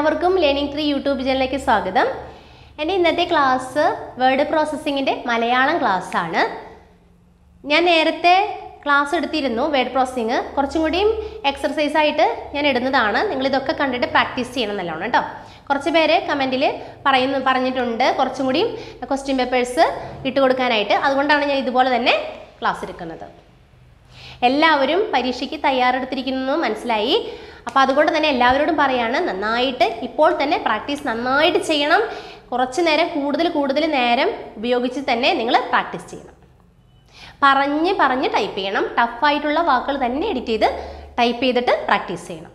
എല്ലാവർക്കും learning three YouTube ചാനലിലേക്ക് സ്വാഗതം എൻ്റെ ഇന്നത്തെ ക്ലാസ് വേർഡ് പ്രോസസ്സിങ്ങിൻ്റെ മലയാളം ക്ലാസ് ആണ് ഞാൻ നേരത്തെ ക്ലാസ് എടുത്തിരുന്നു വേർഡ് പ്രോസസ്സിങ് കുറച്ചും കൂടിയും എക്സർസൈസ് ആയിട്ട് ഞാൻ ഇടുന്നതാണ് നിങ്ങൾ ഇതൊക്കെ കണ്ടിട്ട് പ്രാക്ടീസ് ചെയ്യണം നല്ലോണം കേട്ടോ കുറച്ച് പേര് കമൻറ്റിൽ പറയുന്നു പറഞ്ഞിട്ടുണ്ട് കുറച്ചും കൂടിയും ക്വസ്റ്റ്യൻ പേപ്പേഴ്സ് ഇട്ട് കൊടുക്കാനായിട്ട് അതുകൊണ്ടാണ് ഞാൻ ഇതുപോലെ തന്നെ ക്ലാസ് എടുക്കുന്നത് എല്ലാവരും പരീക്ഷയ്ക്ക് തയ്യാറെടുത്തിരിക്കുന്നു മനസ്സിലായി അപ്പോൾ അതുകൊണ്ട് തന്നെ എല്ലാവരോടും പറയാണ് നന്നായിട്ട് ഇപ്പോൾ തന്നെ പ്രാക്ടീസ് നന്നായിട്ട് ചെയ്യണം കുറച്ച് നേരം കൂടുതൽ കൂടുതൽ നേരം ഉപയോഗിച്ച് തന്നെ നിങ്ങൾ പ്രാക്ടീസ് ചെയ്യണം പറഞ്ഞ് പറഞ്ഞ് ടൈപ്പ് ചെയ്യണം ടഫായിട്ടുള്ള വാക്കുകൾ തന്നെ എഡിറ്റ് ചെയ്ത് ടൈപ്പ് ചെയ്തിട്ട് പ്രാക്ടീസ് ചെയ്യണം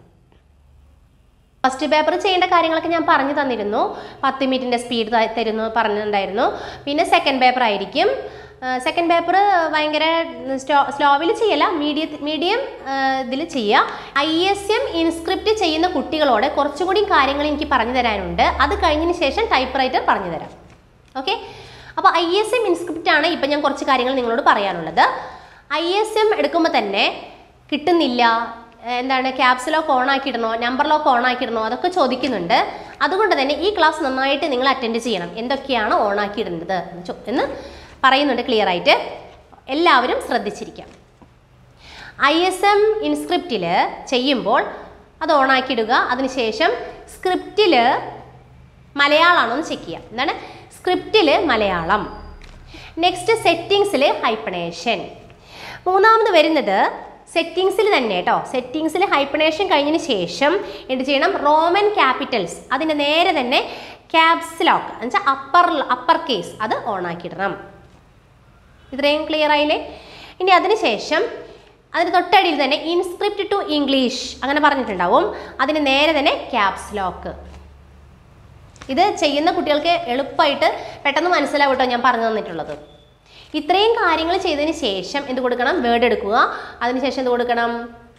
ഫസ്റ്റ് പേപ്പർ ചെയ്യേണ്ട കാര്യങ്ങളൊക്കെ ഞാൻ പറഞ്ഞു തന്നിരുന്നു പത്ത് മിനിറ്റിൻ്റെ സ്പീഡ് തരുന്നു പറഞ്ഞിട്ടുണ്ടായിരുന്നു പിന്നെ സെക്കൻഡ് പേപ്പർ ആയിരിക്കും സെക്കൻഡ് പേപ്പർ ഭയങ്കര സ്ലോ സ്ലോവിൽ ചെയ്യല്ല മീഡിയം മീഡിയം ഇതിൽ ചെയ്യുക ഐ എസ് എം ഇൻസ്ക്രിപ്റ്റ് ചെയ്യുന്ന കുട്ടികളോട് കുറച്ചും കൂടി കാര്യങ്ങൾ എനിക്ക് പറഞ്ഞു തരാനുണ്ട് അത് കഴിഞ്ഞതിന് ശേഷം ടൈപ്പ് റൈറ്റർ പറഞ്ഞു തരാം ഓക്കെ അപ്പോൾ ഐ എസ് എം ഇൻസ്ക്രിപ്റ്റ് ആണ് ഇപ്പം ഞാൻ കുറച്ച് കാര്യങ്ങൾ നിങ്ങളോട് പറയാനുള്ളത് ഐ എസ് എം എടുക്കുമ്പോൾ തന്നെ കിട്ടുന്നില്ല എന്താണ് ക്യാപ്സ് ലോക്ക് ഓൺ ആക്കിയിടണോ നമ്പർ ലോക്ക് ഓൺ ആക്കിയിടണോ അതൊക്കെ ചോദിക്കുന്നുണ്ട് അതുകൊണ്ട് തന്നെ ഈ ക്ലാസ് നന്നായിട്ട് നിങ്ങൾ അറ്റൻഡ് ചെയ്യണം എന്തൊക്കെയാണ് ഓൺ ആക്കിയിടേണ്ടത് എന്ന് ചോ- എന്ന് പറയുന്നുണ്ട് ക്ലിയർ ആയിട്ട് എല്ലാവരും ശ്രദ്ധിച്ചിരിക്കാം ഐ എസ് എം ഇൻസ്ക്രിപ്റ്റിൽ ചെയ്യുമ്പോൾ അത് ഓൺ ആക്കിയിടുക അതിനുശേഷം സ്ക്രിപ്റ്റിൽ മലയാളമാണോ എന്ന് ചെക്ക് ചെയ്യാം എന്താണ് സ്ക്രിപ്റ്റിൽ മലയാളം നെക്സ്റ്റ് സെറ്റിങ്സിൽ ഹൈപ്പണേഷൻ മൂന്നാമത് വരുന്നത് സെറ്റിങ്സിൽ തന്നെ കേട്ടോ സെറ്റിങ്സിൽ ഹൈപ്പണേഷൻ കഴിഞ്ഞതിന് ശേഷം എന്ത് ചെയ്യണം റോമൻ ക്യാപിറ്റൽസ് അതിൻ്റെ നേരെ തന്നെ ക്യാപ്സ് ലോക്ക് എന്നുവെച്ചാൽ അപ്പർ അപ്പർ കേസ് അത് ഓൺ ആക്കിയിടണം ഇത്രയും ക്ലിയർ ആയില്ലേ ഇനി അതിനുശേഷം അതിന് തൊട്ടടിയിൽ തന്നെ ഇൻസ്ക്രിപ്റ്റ് ടു ഇംഗ്ലീഷ് അങ്ങനെ പറഞ്ഞിട്ടുണ്ടാവും അതിന് നേരെ തന്നെ ക്യാപ്സ് ലോക്ക് ഇത് ചെയ്യുന്ന കുട്ടികൾക്ക് എളുപ്പമായിട്ട് പെട്ടെന്ന് മനസ്സിലാവും കേട്ടോ ഞാൻ പറഞ്ഞു തന്നിട്ടുള്ളത് ഇത്രയും കാര്യങ്ങൾ ചെയ്തതിന് ശേഷം എന്ത് കൊടുക്കണം വേർഡ് എടുക്കുക അതിനുശേഷം എന്ത് കൊടുക്കണം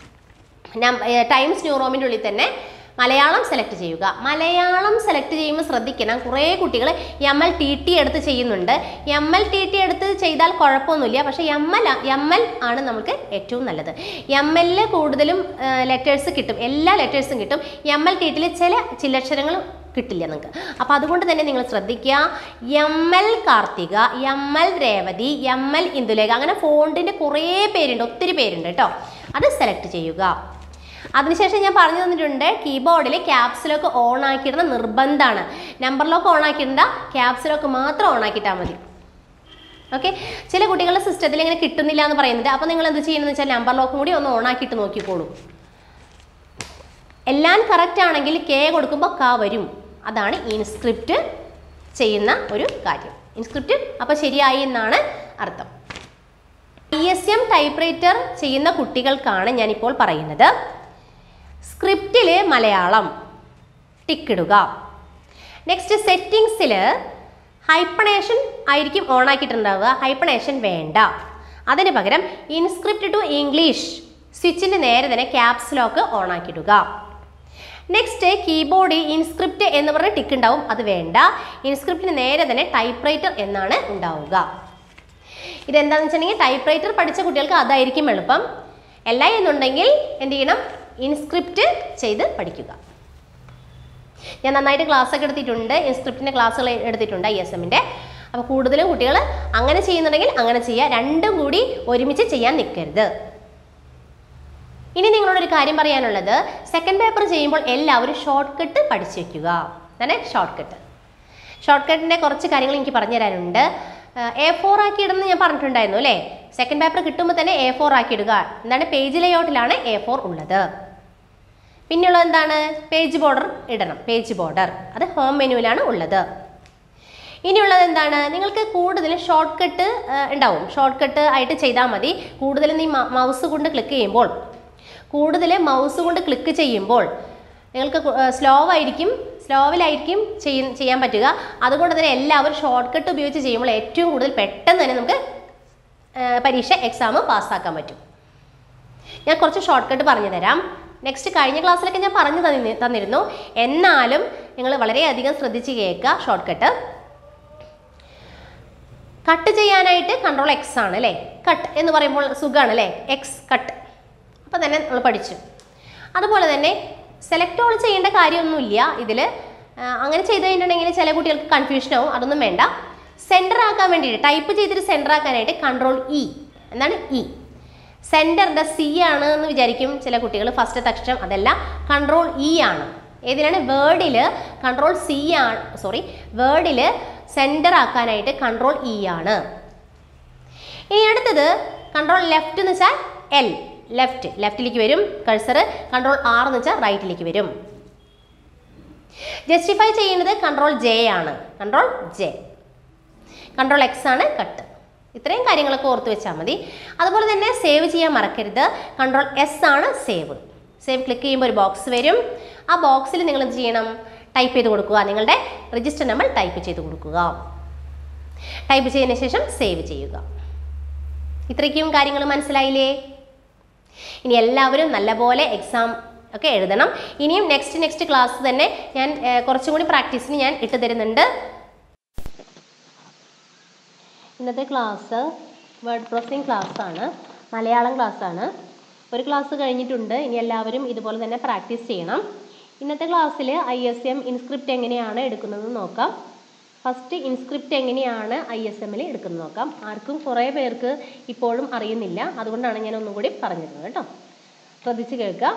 ടൈംസ് ന്യൂറോമിൻ്റെ ഉള്ളിൽ തന്നെ മലയാളം സെലക്ട് ചെയ്യുക മലയാളം സെലക്ട് ചെയ്യുമ്പോൾ ശ്രദ്ധിക്കണം കുറേ കുട്ടികൾ എം എൽ ടി ടി എടുത്ത് ചെയ്യുന്നുണ്ട് എം എൽ ടി ടി എടുത്ത് ചെയ്താൽ കുഴപ്പമൊന്നുമില്ല പക്ഷേ എം എൽ എം എൽ ആണ് നമുക്ക് ഏറ്റവും നല്ലത് എം എല്ലിൽ കൂടുതലും ലെറ്റേഴ്സ് കിട്ടും എല്ലാ ലെറ്റേഴ്സും കിട്ടും എം എൽ ടി ടിയിൽ ചില ചില്ലക്ഷരങ്ങൾ കിട്ടില്ല നിങ്ങൾക്ക് അപ്പോൾ അതുകൊണ്ട് തന്നെ നിങ്ങൾ ശ്രദ്ധിക്കുക M L Karthika M L Revathi M L Indulekha അങ്ങനെ ഫോണ്ടിൻ്റെ കുറേ പേരുണ്ട് ഒത്തിരി പേരുണ്ട് കേട്ടോ അത് സെലക്ട് ചെയ്യുക അതിനുശേഷം ഞാൻ പറഞ്ഞു തന്നിട്ടുണ്ട് കീബോർഡിൽ ക്യാപ്സ് ലോക്ക് ഓൺ ആക്കിയിടുന്ന നിർബന്ധമാണ് നമ്പർ ലോക്ക് ഓൺ ആക്കിയിടണ്ട ക്യാപ്സ് ലോക്ക് മാത്രം ഓൺ ആക്കിയിട്ടാൽ മതി ഓക്കെ ചില കുട്ടികളുടെ സിസ്റ്റത്തിൽ ഇങ്ങനെ കിട്ടുന്നില്ല എന്ന് പറയുന്നുണ്ട് അപ്പോൾ നിങ്ങൾ എന്ത് ചെയ്യണമെന്ന് വെച്ചാൽ നമ്പർ ലോക്കും കൂടി ഒന്ന് ഓൺ ആക്കിയിട്ട് നോക്കിക്കോളൂ എല്ലാം കറക്റ്റ് ആണെങ്കിൽ കെ കൊടുക്കുമ്പോൾ ക വരും അതാണ് ഇൻസ്ക്രിപ്റ്റ് ചെയ്യുന്ന ഒരു കാര്യം ഇൻസ്ക്രിപ്റ്റ് അപ്പോൾ ശരിയായി എന്നാണ് അർത്ഥം I S M typewriter ചെയ്യുന്ന കുട്ടികൾക്കാണ് ഞാനിപ്പോൾ പറയുന്നത് സ്ക്രിപ്റ്റിൽ മലയാളം ടിക്കിടുക നെക്സ്റ്റ് സെറ്റിങ്സിൽ ഹൈപ്പണേഷൻ ആയിരിക്കും ഓൺ ആക്കിയിട്ടുണ്ടാവുക ഹൈപ്പണേഷൻ വേണ്ട അതിന് പകരം ഇൻസ്ക്രിപ്റ്റ് ടു ഇംഗ്ലീഷ് സ്വിച്ചിൻ്റെ നേരെ തന്നെ ക്യാപ്സ് ലോക്ക് ഓൺ ആക്കിയിടുക നെക്സ്റ്റ് കീബോർഡ് ഇൻസ്ക്രിപ്റ്റ് എന്ന് പറഞ്ഞ ടിക്ക് ഉണ്ടാവും അത് വേണ്ട ഇൻസ്ക്രിപ്റ്റിന് നേരെ തന്നെ ടൈപ്പ് റൈറ്റർ എന്നാണ് ഉണ്ടാവുക ഇതെന്താണെന്ന് വെച്ചിട്ടുണ്ടെങ്കിൽ ടൈപ്പ് റൈറ്റർ പഠിച്ച കുട്ടികൾക്ക് അതായിരിക്കും എളുപ്പം അല്ല എന്നുണ്ടെങ്കിൽ എന്ത് ചെയ്യണം ഇൻസ്ക്രിപ്റ്റ് ചെയ്ത് പഠിക്കുക ഞാൻ നന്നായിട്ട് ക്ലാസ് ഒക്കെ എടുത്തിട്ടുണ്ട് ഇൻസ്ക്രിപ്റ്റിൻ്റെ ക്ലാസ്സുകൾ എടുത്തിട്ടുണ്ട് ഐ എസ് എമ്മിൻ്റെ അപ്പോൾ കൂടുതലും കുട്ടികൾ അങ്ങനെ ചെയ്യുന്നുണ്ടെങ്കിൽ അങ്ങനെ ചെയ്യുക രണ്ടും കൂടി ഒരുമിച്ച് ചെയ്യാൻ നിൽക്കരുത് ഇനി നിങ്ങളോടൊരു കാര്യം പറയാനുള്ളത് സെക്കൻഡ് പേപ്പർ ചെയ്യുമ്പോൾ എല്ലാവരും ഷോർട്ട് കട്ട് പഠിച്ചു വെക്കുക തന്നെ ഷോർട്ട് കട്ട് ഷോർട്ട് കട്ടിൻ്റെ കുറച്ച് കാര്യങ്ങൾ എനിക്ക് പറഞ്ഞു തരാനുണ്ട് എ ഫോർ ആക്കി ഇടുന്നത് ഞാൻ പറഞ്ഞിട്ടുണ്ടായിരുന്നു അല്ലേ സെക്കൻഡ് പേപ്പർ കിട്ടുമ്പോൾ തന്നെ എ ഫോർ ആക്കി ഇടുക എന്താണ് പേജ് ലേഔട്ടിലാണ് എ ഫോർ ഉള്ളത് പിന്നെയുള്ളത് എന്താണ് പേജ് ബോർഡർ ഇടണം പേജ് ബോർഡർ അത് ഹോം മെനുവിലാണ് ഉള്ളത് ഇനിയുള്ളത് എന്താണ് നിങ്ങൾക്ക് കൂടുതലും ഷോർട്ട് കട്ട് ഉണ്ടാവും ഷോർട്ട് കട്ട് ആയിട്ട് ചെയ്താൽ മതി കൂടുതലും നീ മൗസ് കൊണ്ട് ക്ലിക്ക് ചെയ്യുമ്പോൾ കൂടുതൽ മൗസ് കൊണ്ട് ക്ലിക്ക് ചെയ്യുമ്പോൾ നിങ്ങൾക്ക് സ്ലോ ആയിരിക്കും സ്ലോവിലായിരിക്കും ചെയ്യ ചെയ്യാൻ പറ്റുക അതുകൊണ്ട് തന്നെ എല്ലാവരും ഷോർട്ട് കട്ട് ഉപയോഗിച്ച് ചെയ്യുമ്പോൾ ഏറ്റവും കൂടുതൽ പെട്ടെന്ന് തന്നെ നമുക്ക് ആ, പരീക്ഷ എക്സാം പാസ്സാക്കാൻ പറ്റും ഞാൻ കുറച്ച് ഷോർട്ട് കട്ട് പറഞ്ഞു തരാം നെക്സ്റ്റ് കഴിഞ്ഞ ക്ലാസ്സിലൊക്കെ ഞാൻ പറഞ്ഞു തന്നി തന്നിരുന്നു എന്നാലും നിങ്ങൾ വളരെയധികം ശ്രദ്ധിച്ച് കേൾക്കുക ഷോർട്ട് കട്ട് കട്ട് ചെയ്യാനായിട്ട് കൺട്രോൾ എക്സ് ആണ് അല്ലേ കട്ട് എന്ന് പറയുമ്പോൾ സുഖമാണ് അല്ലേ എക്സ് കട്ട് അപ്പോൾ തന്നെ നമ്മൾ പഠിച്ചു അതുപോലെ തന്നെ സെലക്ട് ഓൾ ചെയ്യേണ്ട കാര്യമൊന്നുമില്ല ഇതിൽ അങ്ങനെ ചെയ്ത് കഴിഞ്ഞിട്ടുണ്ടെങ്കിൽ ചില കുട്ടികൾക്ക് കൺഫ്യൂഷൻ ആവും അതൊന്നും വേണ്ട സെൻറ്റർ ആക്കാൻ വേണ്ടിയിട്ട് ടൈപ്പ് ചെയ്തിട്ട് സെൻറ്റർ ആക്കാനായിട്ട് കൺട്രോൾ ഇ എന്താണ് ഇ സെൻറ്ററിൻ്റെ സി ആണ് എന്ന് വിചാരിക്കും ചില കുട്ടികൾ ഫസ്റ്റത്തെ അക്ഷരം അതല്ല കൺട്രോൾ ഇ ആണ് ഏതിനാണ് വേർഡിൽ കൺട്രോൾ സി ആണ് സോറി വേർഡിൽ സെൻറ്റർ ആക്കാനായിട്ട് കൺട്രോൾ ഇ ആണ് ഇനി അടുത്തത് കൺട്രോൾ ലെഫ്റ്റ് എന്ന് വെച്ചാൽ എൽ ലെഫ്റ്റ് ലെഫ്റ്റിലേക്ക് വരും കഴ്സർ കൺട്രോൾ ആർ എന്ന് വെച്ചാൽ റൈറ്റിലേക്ക് വരും ജസ്റ്റിഫൈ ചെയ്യുന്നത് കൺട്രോൾ ജെ ആണ് കൺട്രോൾ ജെ കൺട്രോൾ എക്സ് ആണ് കട്ട് ഇത്രയും കാര്യങ്ങളൊക്കെ ഓർത്ത് വെച്ചാൽ മതി അതുപോലെ തന്നെ സേവ് ചെയ്യാൻ മറക്കരുത് കൺട്രോൾ എസ് ആണ് സേവ് സേവ് ക്ലിക്ക് ചെയ്യുമ്പോൾ ഒരു ബോക്സ് വരും ആ ബോക്സിൽ നിങ്ങൾ എന്ത് ചെയ്യണം ടൈപ്പ് ചെയ്ത് കൊടുക്കുക നിങ്ങളുടെ രജിസ്റ്റർ നമ്പർ ടൈപ്പ് ചെയ്ത് കൊടുക്കുക ടൈപ്പ് ചെയ്തതിന് ശേഷം സേവ് ചെയ്യുക ഇത്രയ്ക്കും കാര്യങ്ങൾ മനസ്സിലായില്ലേ ഇനി എല്ലാവരും നല്ലപോലെ എക്സാം ഒക്കെ എഴുതണം ഇനിയും നെക്സ്റ്റ് നെക്സ്റ്റ് ക്ലാസ് തന്നെ ഞാൻ ഏർ, കുറച്ചും കൂടി പ്രാക്ടീസിന് ഞാൻ ഇട്ട് തരുന്നുണ്ട് ഇന്നത്തെ ക്ലാസ് വേർഡ് പ്രോസസ്സിംഗ് ക്ലാസ് ആണ് മലയാളം ക്ലാസ് ആണ് ഒരു ക്ലാസ് കഴിഞ്ഞിട്ടുണ്ട് ഇനി എല്ലാവരും ഇതുപോലെ തന്നെ പ്രാക്ടീസ് ചെയ്യണം ഇന്നത്തെ ക്ലാസ്സിൽ ഐ എസ് എം ഇൻസ്ക്രിപ്റ്റ് എങ്ങനെയാണ് എടുക്കുന്നത് നോക്കാം ഫസ്റ്റ് ഇൻസ്ക്രിപ്റ്റ് എങ്ങനെയാണ് ഐ എസ് എമ്മിൽ എടുക്കുന്നത് നോക്കാം ആർക്കും കുറേ പേർക്ക് ഇപ്പോഴും അറിയുന്നില്ല അതുകൊണ്ടാണ് ഞാൻ ഒന്നും കൂടി പറഞ്ഞിരുന്നത് കേട്ടോ ശ്രദ്ധിച്ച് കേൾക്കുക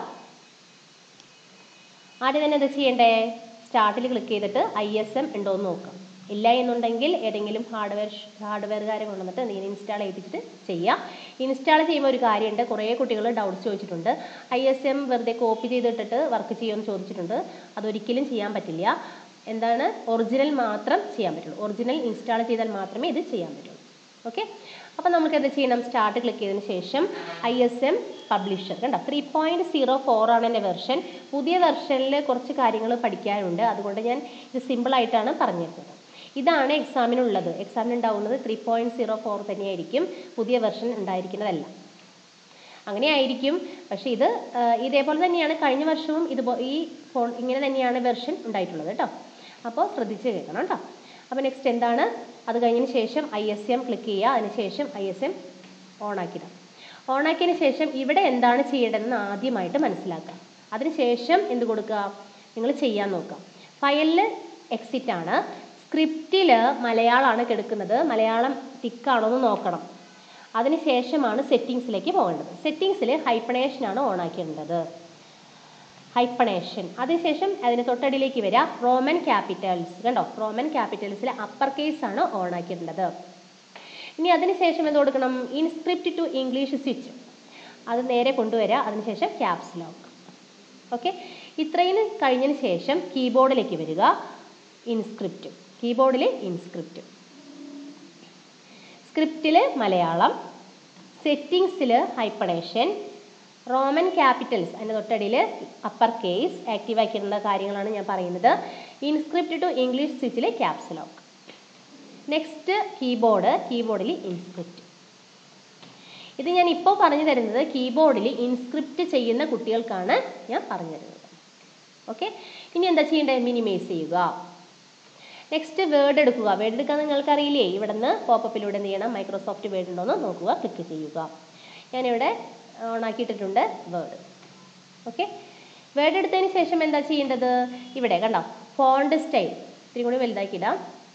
ആദ്യം തന്നെ എന്താ ചെയ്യണ്ടേ സ്റ്റാർട്ടിൽ ക്ലിക്ക് ചെയ്തിട്ട് ഐ എസ് എം ഉണ്ടോ എന്ന് നോക്കാം ഇല്ല എന്നുണ്ടെങ്കിൽ ഏതെങ്കിലും ഹാർഡ്വെയർ ഹാർഡ്വെയർകാരെ കൊണ്ടുവന്നിട്ട് എന്തെങ്കിലും ഇൻസ്റ്റാൾ ചെയ്തിട്ട് ചെയ്യാം ഇൻസ്റ്റാൾ ചെയ്യുമ്പോൾ ഒരു കാര്യമുണ്ട് കുറേ കുട്ടികൾ ഡൗട്ട്സ് ചോദിച്ചിട്ടുണ്ട് ഐ എസ് എം വെറുതെ കോപ്പി ചെയ്തിട്ടിട്ട് വർക്ക് ചെയ്യുമെന്ന് ചോദിച്ചിട്ടുണ്ട് അതൊരിക്കലും ചെയ്യാൻ പറ്റില്ല എന്താണ് ഒറിജിനൽ മാത്രം ചെയ്യാൻ പറ്റുള്ളൂ ഒറിജിനൽ ഇൻസ്റ്റാൾ ചെയ്താൽ മാത്രമേ ഇത് ചെയ്യാൻ പറ്റുള്ളൂ ഓക്കെ അപ്പോൾ നമുക്ക് എന്ത് ചെയ്യണം സ്റ്റാർട്ട് ക്ലിക്ക് ചെയ്തതിന് ശേഷം ഐ എസ് എം പബ്ലിഷർ കണ്ടോ ത്രീ പോയിന്റ് സീറോ ഫോർ ആണ് എൻ്റെ വെർഷൻ പുതിയ വെർഷനിൽ കുറച്ച് കാര്യങ്ങൾ പഠിക്കാനുണ്ട് അതുകൊണ്ട് ഞാൻ ഇത് സിമ്പിൾ ആയിട്ടാണ് പറഞ്ഞിരുന്നത് ഇതാണ് എക്സാമിനുള്ളത് എക്സാമിന് ഉണ്ടാവുന്നത് ത്രീ പോയിന്റ് സീറോ ഫോർ തന്നെയായിരിക്കും പുതിയ വെർഷൻ ഉണ്ടായിരിക്കുന്നതല്ല അങ്ങനെ ആയിരിക്കും പക്ഷേ ഇത് ആ, ഇതേപോലെ തന്നെയാണ് കഴിഞ്ഞ വർഷവും ഇതുപോ ഈ ഫോൺ ഇങ്ങനെ തന്നെയാണ് വെർഷൻ ഉണ്ടായിട്ടുള്ളത് കേട്ടോ അപ്പോൾ ശ്രദ്ധിച്ച് കേൾക്കണം കേട്ടോ അപ്പോൾ നെക്സ്റ്റ് എന്താണ് അത് കഴിഞ്ഞതിന് ശേഷം ഐ എസ് എം ക്ലിക്ക് ചെയ്യുക അതിന് ശേഷം ഐ എസ് എം ഓണാക്കിയിടാം ഓണാക്കിയതിന് ശേഷം ഇവിടെ എന്താണ് ചെയ്യേണ്ടതെന്ന് ആദ്യമായിട്ട് മനസ്സിലാക്കുക അതിനുശേഷം എന്ത് കൊടുക്കുക നിങ്ങൾ ചെയ്യാൻ നോക്കാം ഫയലിൽ എക്സിറ്റ് ആണ് സ്ക്രിപ്റ്റിൽ മലയാളമാണ് കിടക്കുന്നത് മലയാളം ടിക്കാണോ എന്ന് നോക്കണം അതിനുശേഷമാണ് സെറ്റിങ്സിലേക്ക് പോകേണ്ടത് സെറ്റിങ്സിൽ ഹൈപ്പണേഷൻ ആണ് ഓൺ ആക്കേണ്ടത് ഹൈപ്പണേഷൻ അതിനുശേഷം അതിന് തൊട്ടടിയിലേക്ക് വരിക റോമൻ ക്യാപിറ്റൽസ് കണ്ടോ റോമൻ ക്യാപിറ്റൽസിൽ അപ്പർ കേസ് ആണ് ഓൺ ആക്കേണ്ടത് ഇനി അതിനുശേഷം എന്ത് കൊടുക്കണം ഇൻസ്ക്രിപ്റ്റ് ടു ഇംഗ്ലീഷ് സ്വിച്ച് അത് നേരെ കൊണ്ടുവരിക അതിനുശേഷം ക്യാപ്സ് ലോക്ക് ഓക്കെ ഇത്രയും കഴിഞ്ഞതിന് ശേഷം കീബോർഡിലേക്ക് വരിക ഇൻസ്ക്രിപ്റ്റ് കീബോർഡിൽ ഇൻസ്ക്രിപ്റ്റ് സ്ക്രിപ്റ്റിൽ മലയാളം സെറ്റിങ്സിൽ ഹൈപ്പണേഷൻ റോമൻ ക്യാപിറ്റൽസ് അതിൻ്റെ തൊട്ടടിയിൽ അപ്പർ കേസ് ആക്റ്റീവ് ആക്കിയിട്ടുള്ള കാര്യങ്ങളാണ് ഞാൻ പറയുന്നത് ഇൻസ്ക്രിപ്റ്റ് ടു ഇംഗ്ലീഷ് സ്വിച്ചിൽ ക്യാപ്സ് ലോക്ക് നെക്സ്റ്റ് കീബോർഡ് കീബോർഡിൽ ഇൻസ്ക്രിപ്റ്റ് ഇത് ഞാൻ ഇപ്പോൾ പറഞ്ഞു തരുന്നത് കീബോർഡിൽ ഇൻസ്ക്രിപ്റ്റ് ചെയ്യുന്ന കുട്ടികൾക്കാണ് ഞാൻ പറഞ്ഞു തരുന്നത് ഓക്കെ ഇനി എന്താ ചെയ്യേണ്ടത് മിനിമൈസ് ചെയ്യുക നെക്സ്റ്റ് വേർഡ് എടുക്കുക വേർഡ് എടുക്കാൻ നിങ്ങൾക്ക് അറിയില്ലേ ഇവിടെ നിന്ന് പോപ്പപ്പിലൂടെ എന്ത് ചെയ്യണം മൈക്രോസോഫ്റ്റ് വേർഡ് ഉണ്ടോ എന്ന് നോക്കുക ക്ലിക്ക് ചെയ്യുക ഞാനിവിടെ ഓൺ ആക്കിയിട്ടിട്ടുണ്ട് വേർഡ് ഓക്കെ വേർഡ് എടുത്തതിന് ശേഷം എന്താ ചെയ്യേണ്ടത് ഇവിടെ കണ്ടോ ഫോണ്ട് സ്റ്റൈൽ ഇത്തിരി കൂടി വലുതാക്കിയിടാം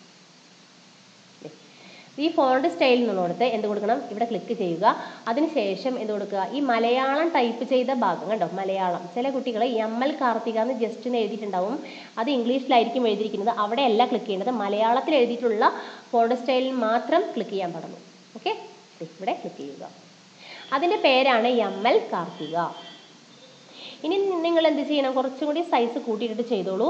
ഈ ഫോണ്ട് സ്റ്റൈൽ എന്നുള്ളിടത്ത് എന്ത് കൊടുക്കണം ഇവിടെ ക്ലിക്ക് ചെയ്യുക അതിനുശേഷം എന്ത് കൊടുക്കുക ഈ മലയാളം ടൈപ്പ് ചെയ്ത ഭാഗം കണ്ടോ മലയാളം ചില കുട്ടികൾ എം എൽ കാർത്തിക എന്ന് ജസ്റ്റ് എന്ന് എഴുതിയിട്ടുണ്ടാവും അത് ഇംഗ്ലീഷിലായിരിക്കും എഴുതിയിരിക്കുന്നത് അവിടെയല്ല ക്ലിക്ക് ചെയ്യേണ്ടത് മലയാളത്തിൽ എഴുതിയിട്ടുള്ള ഫോണ്ട് സ്റ്റൈലിൽ മാത്രം ക്ലിക്ക് ചെയ്യാൻ പാടുള്ളൂ ഓക്കെ ഇവിടെ ക്ലിക്ക് ചെയ്യുക അതിൻ്റെ പേരാണ് എം എൽ കാർത്തിക ഇനി നിങ്ങൾ എന്ത് ചെയ്യണം കുറച്ചും കൂടി സൈസ് കൂട്ടിയിട്ടിട്ട് ചെയ്തോളൂ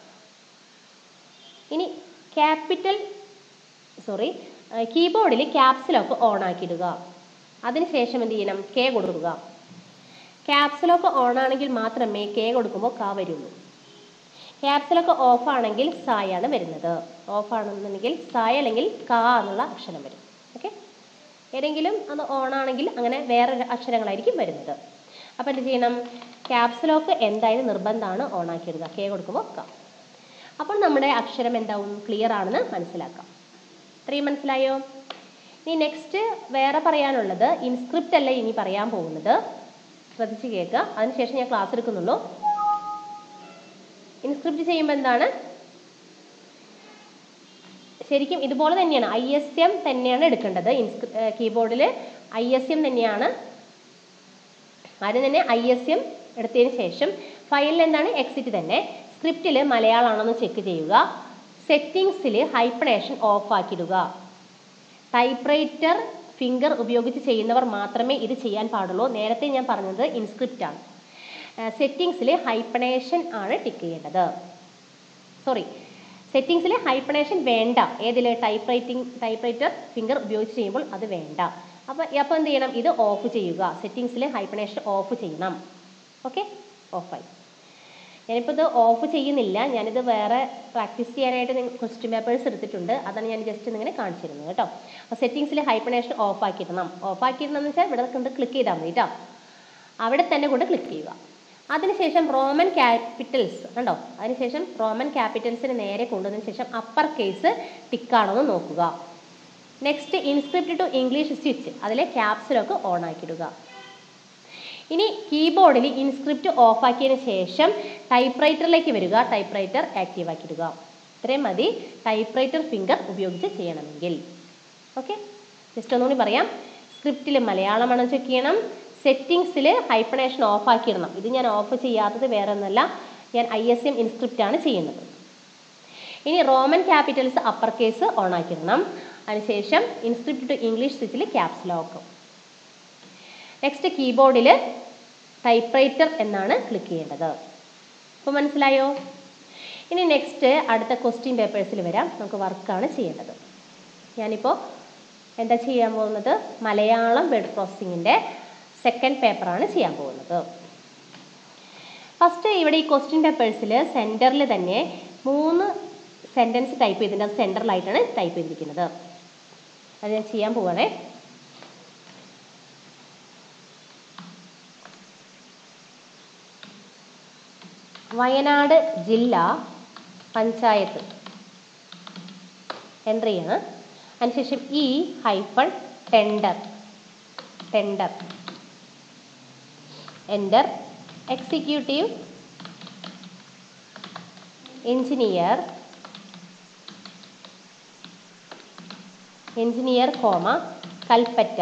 ഇനി ക്യാപിറ്റൽ സോറി കീബോർഡിൽ ക്യാപ്സ് ലോക്ക് ഓൺ ആക്കിയിടുക അതിനുശേഷം എന്ത് ചെയ്യണം കെ കൊടുക്കുക ക്യാപ്സ് ലോക്ക് ഓൺ ആണെങ്കിൽ മാത്രമേ കെ കൊടുക്കുമ്പോൾ കാ വരുള്ളൂ ക്യാപ്സ് ലോക്ക് ഓഫ് ആണെങ്കിൽ സായാണ് വരുന്നത് ഓഫ് ആണെന്നുണ്ടെങ്കിൽ സായ അല്ലെങ്കിൽ കാ എന്നുള്ള അക്ഷരം വരും ഓക്കെ ഏതെങ്കിലും അത് ഓൺ ആണെങ്കിൽ അങ്ങനെ വേറെ അക്ഷരങ്ങളായിരിക്കും വരുന്നത് അപ്പോൾ എന്ത് ചെയ്യണം ക്യാപ്സ് ലോക്ക് എന്തായാലും നിർബന്ധമാണ് ഓൺ ആക്കിയിടുക കെ കൊടുക്കുമ്പോൾ കാ അപ്പോൾ നമ്മുടെ അക്ഷരം എന്താവും ക്ലിയർ ആണെന്ന് മനസ്സിലാക്കാം ഇത്രയും മനസ്സിലായോ ഇനി നെക്സ്റ്റ് വേറെ പറയാനുള്ളത് ഇൻസ്ക്രിപ്റ്റ് അല്ല ഇനി പറയാൻ പോകുന്നത് ശ്രദ്ധിച്ച് കേൾക്കുക അതിനുശേഷം ഞാൻ ക്ലാസ് എടുക്കുന്നുള്ളൂ ഇൻസ്ക്രിപ്റ്റ് ചെയ്യുമ്പോൾ എന്താണ് ശരിക്കും ഇതുപോലെ തന്നെയാണ് ഐ എസ് എം തന്നെയാണ് എടുക്കേണ്ടത് കീബോർഡിൽ ഐ എസ് എം തന്നെയാണ് ആദ്യം തന്നെ ഐ എസ് എം എടുത്തതിന് ശേഷം ഫയലിൽ എന്താണ് എക്സിറ്റ് തന്നെ സ്ക്രിപ്റ്റിൽ മലയാളമാണെന്ന് ചെക്ക് ചെയ്യുക സെറ്റിങ്സിൽ ഹൈപ്പണേഷൻ ഓഫ് ആക്കിയിടുക ടൈപ്പ്റൈറ്റർ ഫിംഗർ ഉപയോഗിച്ച് ചെയ്യുന്നവർ മാത്രമേ ഇത് ചെയ്യാൻ പാടുള്ളൂ നേരത്തെ ഞാൻ പറഞ്ഞത് ഇൻസ്ക്രിപ്റ്റ് ആണ് സെറ്റിങ്സിൽ ഹൈപ്പണേഷൻ ആണ് ടിക്ക് ചെയ്യേണ്ടത് സോറി സെറ്റിങ്സിൽ ഹൈപ്പണേഷൻ വേണ്ട ഏതിൽ typewriting typewriter finger ഉപയോഗിച്ച് ചെയ്യുമ്പോൾ അത് വേണ്ട അപ്പോൾ അപ്പോൾ എന്ത് ചെയ്യണം ഇത് ഓഫ് ചെയ്യുക സെറ്റിങ്സിൽ ഹൈപ്പണേഷൻ ഓഫ് ചെയ്യണം ഓക്കെ ഓഫായി ഞാനിപ്പോൾ ഇത് ഓഫ് ചെയ്യുന്നില്ല ഞാനിത് വേറെ പ്രാക്ടീസ് ചെയ്യാനായിട്ട് ക്വസ്റ്റ്യൻ പേപ്പേഴ്സ് എടുത്തിട്ടുണ്ട് അതാണ് ഞാൻ ജസ്റ്റ് ഇങ്ങനെ കാണിച്ചിരുന്നത് കേട്ടോ അപ്പോൾ സെറ്റിങ്സിൽ ഹൈപ്പണേഷൻ ഓഫ് ആക്കിയിടണം ഓഫ് ആക്കിയിടണം എന്ന് വെച്ചാൽ ഇവിടെ കൊണ്ട് ക്ലിക്ക് ചെയ്താൽ മതി കേട്ടോ അവിടെ തന്നെ കൊണ്ട് ക്ലിക്ക് ചെയ്യുക അതിനുശേഷം റോമൻ ക്യാപിറ്റൽസ് കണ്ടോ അതിനുശേഷം റോമൻ ക്യാപിറ്റൽസിന് നേരെ കൊണ്ടുവന്നതിന് ശേഷം അപ്പർ കേസ് ടിക്കാണെന്ന് നോക്കുക next inscript to English switch അതിലെ ക്യാപ്സിലൊക്കെ ഓൺ ആക്കിയിടുക ഇനി കീബോർഡിൽ ഇൻസ്ക്രിപ്റ്റ് ഓഫ് ആക്കിയതിന് ശേഷം ടൈപ്പ് റൈറ്ററിലേക്ക് വരിക ടൈപ്പ് റൈറ്റർ ആക്റ്റീവ് ആക്കിയിടുക ഇത്രയും മതി ടൈപ്പ് റൈറ്റർ ഫിംഗർ ഉപയോഗിച്ച് ചെയ്യണമെങ്കിൽ ഓക്കെ ജസ്റ്റ് ഒന്നുകൂടി പറയാം സ്ക്രിപ്റ്റിൽ മലയാളമാണ് ചെക്ക് ചെയ്യണം സെറ്റിങ്സിൽ ഹൈപ്പണേഷൻ ഓഫ് ആക്കിയിടണം ഇത് ഞാൻ ഓഫ് ചെയ്യാത്തത് വേറെ ഒന്നല്ല ഞാൻ ഐ എസ് എം ഇൻസ്ക്രിപ്റ്റ് ആണ് ചെയ്യുന്നത് ഇനി Roman capitals upper case on ആക്കിയിടണം അതിനുശേഷം ഇൻസ്ക്രിപ്റ്റ് ടു ഇംഗ്ലീഷ് സ്വിച്ചിൽ ക്യാപ്സ് ലോക്ക് നെക്സ്റ്റ് കീബോർഡിൽ ടൈപ്പ് റൈറ്റർ എന്നാണ് ക്ലിക്ക് ചെയ്യേണ്ടത് അപ്പോൾ മനസ്സിലായോ ഇനി നെക്സ്റ്റ് അടുത്ത ക്വസ്റ്റ്യൻ പേപ്പേഴ്സിൽ വരാം നമുക്ക് വർക്കാണ് ചെയ്യേണ്ടത് ഞാനിപ്പോൾ എന്താ ചെയ്യാൻ പോകുന്നത് മലയാളം വേർഡ് പ്രോസസ്സിങ്ങിൻ്റെ സെക്കൻഡ് പേപ്പറാണ് ചെയ്യാൻ പോകുന്നത് ഫസ്റ്റ് ഇവിടെ ഈ ക്വസ്റ്റ്യൻ പേപ്പേഴ്സിൽ സെൻറ്ററിൽ തന്നെ മൂന്ന് സെൻറ്റൻസ് ടൈപ്പ് ചെയ്തിട്ടുണ്ട് അത് സെൻറ്ററിലായിട്ടാണ് ടൈപ്പ് ചെയ്തിരിക്കുന്നത് അത് ഞാൻ ചെയ്യാൻ പോവാണേ വയനാട് ജില്ല പഞ്ചായത്ത് എൻ്റർ ചെയ്യാണ് അതിനുശേഷം E hyphen tender tender enter executive engineer engineer comma Kalpetta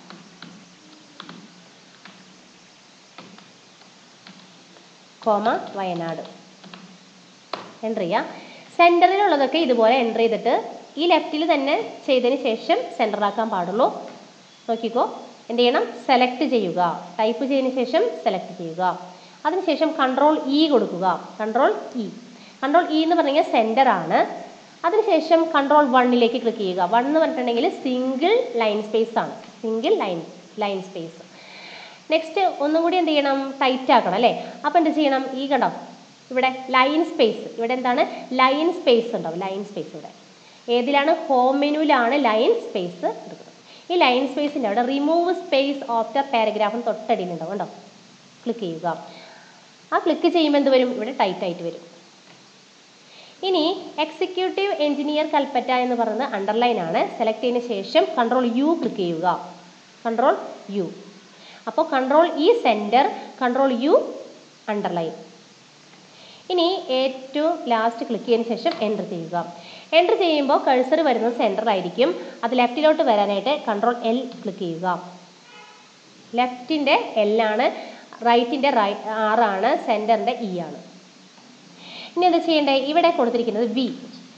comma Wayanad enter ചെയ്യുക സെൻറ്ററിലുള്ളതൊക്കെ ഇതുപോലെ എൻ്റർ ചെയ്തിട്ട് ഈ ലെഫ്റ്റിൽ തന്നെ ചെയ്തതിന് ശേഷം സെൻറ്ററാക്കാൻ പാടുള്ളൂ നോക്കിക്കോ എന്ത് ചെയ്യണം സെലക്ട് ചെയ്യുക ടൈപ്പ് ചെയ്തതിന് ശേഷം സെലക്ട് ചെയ്യുക അതിനുശേഷം കൺട്രോൾ ഇ കൊടുക്കുക കൺട്രോൾ ഇ കൺട്രോൾ ഇ എന്ന് പറഞ്ഞാൽ സെൻറ്റർ ആണ് അതിനുശേഷം കൺട്രോൾ വണ്ണിലേക്ക് ക്ലിക്ക് ചെയ്യുക വൺ എന്ന് പറഞ്ഞിട്ടുണ്ടെങ്കിൽ സിംഗിൾ ലൈൻ സ്പേസ് ആണ് single line line space next ഒന്നും കൂടി എന്ത് ചെയ്യണം ടൈറ്റ് ആക്കണം അല്ലേ അപ്പോൾ എന്ത് ചെയ്യണം ഈ കണ്ടോ ഇവിടെ ലൈൻ സ്പേസ് ഇവിടെ എന്താണ് ലൈൻ സ്പേസ് ഉണ്ടാവും ലൈൻ സ്പേസ് ഇവിടെ ഏതിലാണ് ഹോം മെനുവിലാണ് ലൈൻ സ്പേസ് എടുക്കുന്നത് ഈ ലൈൻ സ്പേസിൻ്റെ അവിടെ റിമൂവ് സ്പേസ് ആഫ്റ്റർ പാരഗ്രാഫും തൊട്ടടിയിലുണ്ടാവും കണ്ടോ ക്ലിക്ക് ചെയ്യുക ആ ക്ലിക്ക് ചെയ്യുമ്പോൾ എന്ത് വരും ഇവിടെ ടൈറ്റ് ആയിട്ട് വരും ഇനി എക്സിക്യൂട്ടീവ് എഞ്ചിനീയർ കൽപ്പറ്റ എന്ന് പറയുന്നത് അണ്ടർലൈൻ ആണ് സെലക്ട് ചെയ്തതിന് ശേഷം കൺട്രോൾ യു ക്ലിക്ക് ചെയ്യുക കൺട്രോൾ യു അപ്പോൾ control E centre control U underline ഇനി ഏറ്റവും ലാസ്റ്റ് ക്ലിക്ക് ചെയ്തതിന് ശേഷം എൻ്റർ ചെയ്യുക എൻ്റർ ചെയ്യുമ്പോൾ കഴ്സർ വരുന്നത് സെൻറ്ററിലായിരിക്കും അത് ലെഫ്റ്റിലോട്ട് വരാനായിട്ട് കൺട്രോൾ എൽ ക്ലിക്ക് ചെയ്യുക ലെഫ്റ്റിൻ്റെ എൽ ആണ് റൈറ്റിൻ്റെ റൈ ആറാണ് സെൻറ്ററിൻ്റെ ഇ ആണ് ഇനി എന്താ ചെയ്യേണ്ടത് ഇവിടെ കൊടുത്തിരിക്കുന്നത് വി